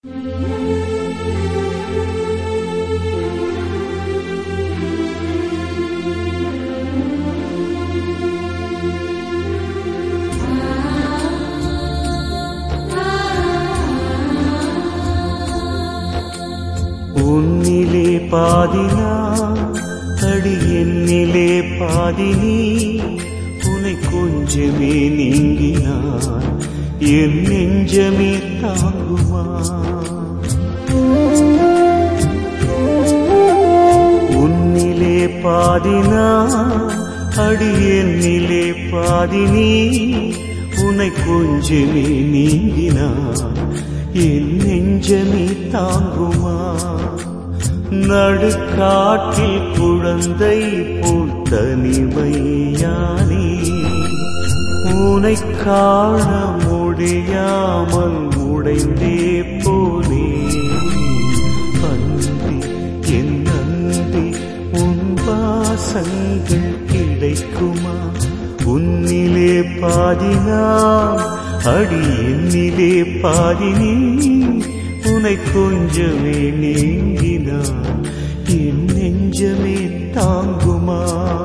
உன்னிலே பாதினா அடி என்னிலே பாதினி உனை கொஞ்சமே நீங்கினான் என் நெஞ்சமே தாங்குமா உன்னிலே பாதினா அடி என்னிலே பாதினி உனை கொஞ்சமே நீங்கினான் என் நெஞ்சமே தாங்குமா நடுக்காட்டில் குழந்தை போல் தனிமையானே உனை காண முடியாமல் உடைந்தே போனே அன்பி என் அன்பி உன் வாசங்கள் கிடைக்குமா உன்னிலே பாதினா அடி என்னிலே பாதினி உனை கொஞ்சமே நீங்கினான் என் நெஞ்சமே தாங்குமா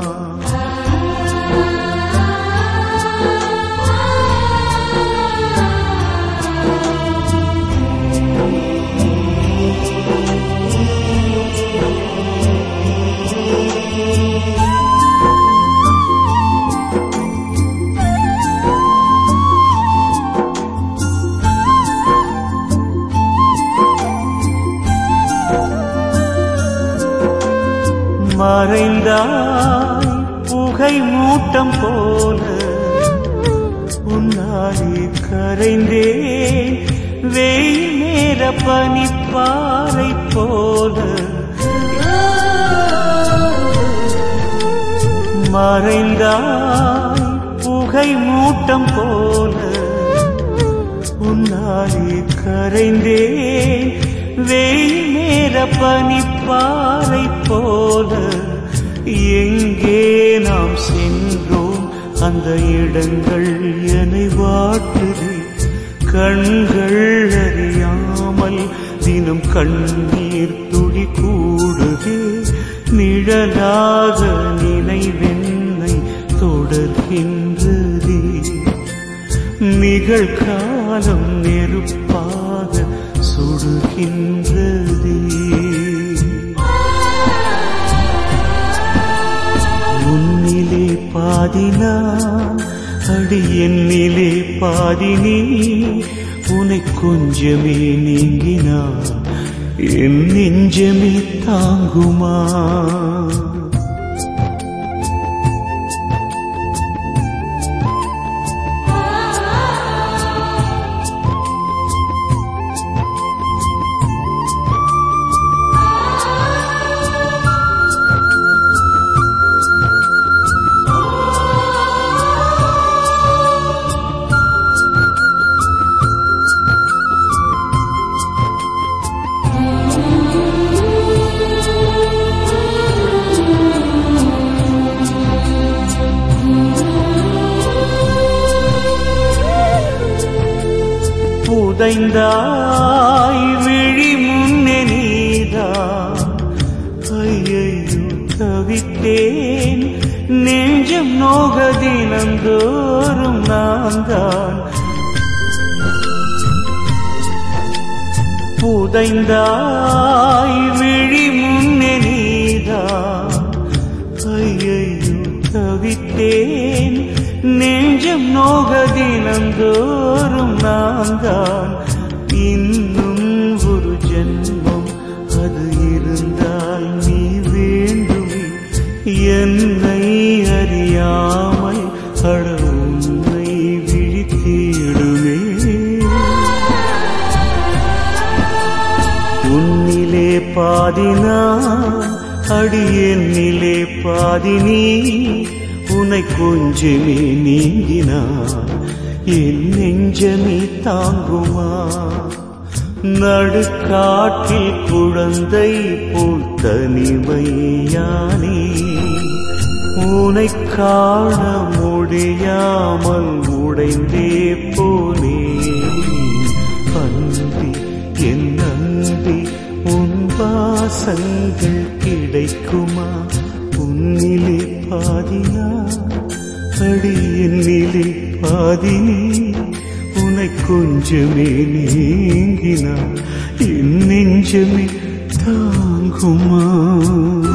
மறைந்தாய் புகை மூட்டம் போல உன்னாலே கரைந்தேன் வெயில் நேர பனிப்பாறை போல மறைந்தாய் புகை மூட்டம் போல உன்னாலே கரைந்தேன் வெயில் நேர பனிப்பாறை போல எங்கே நாம் சென்றோம் அந்த இடங்கள் என்னை வாட்டுதே கண்கள் அறியாமல் தினம் கண்ணீர் துடி கூடுதே நிழலாக நினைவென்னை தொடர்கின்றதே நிகழ்காலம் நெருப்பாக சுடுகின்றதே உன்னிலே பாதினா அடி என்னிலே பாதினி உனை கொஞ்சமே நீங்கினா என் நெஞ்சமே தாங்குமா புதைந்தாய் விழி முன்னே நீதா ஐயையோ தவித்தேன் நெஞ்சம் நோக தினந்தோறும் நான் தான் புதைந்தாய் விழி முன்னே நீதா ஐயையோ தவித்தேன் நெஞ்சம் நோக தினந்தோறும் நான் தான் இன்னும் ஒரு ஜென்மம் அது இருந்தால் நீ வேண்டுமே என்னை அறியாமல் அட உன்னை விழித்திடுமே உன்னிலே பாதினா அடி என்னிலே பாதினி உனை கொஞ்சமே நீங்கினான் என் நெஞ்சமே தாங்குமா நடுக்காட்டில் குழந்தை போல் தனிமையானே உனை காண முடியாமல் உடைந்தே போனே அன்பி என் பாசங்கள் கிடைக்குமா உன்னிலே பாதினா அடி என்னிலே பாதினி உனை கொஞ்சமே நீங்கினா என் நெஞ்சமே தாங்குமா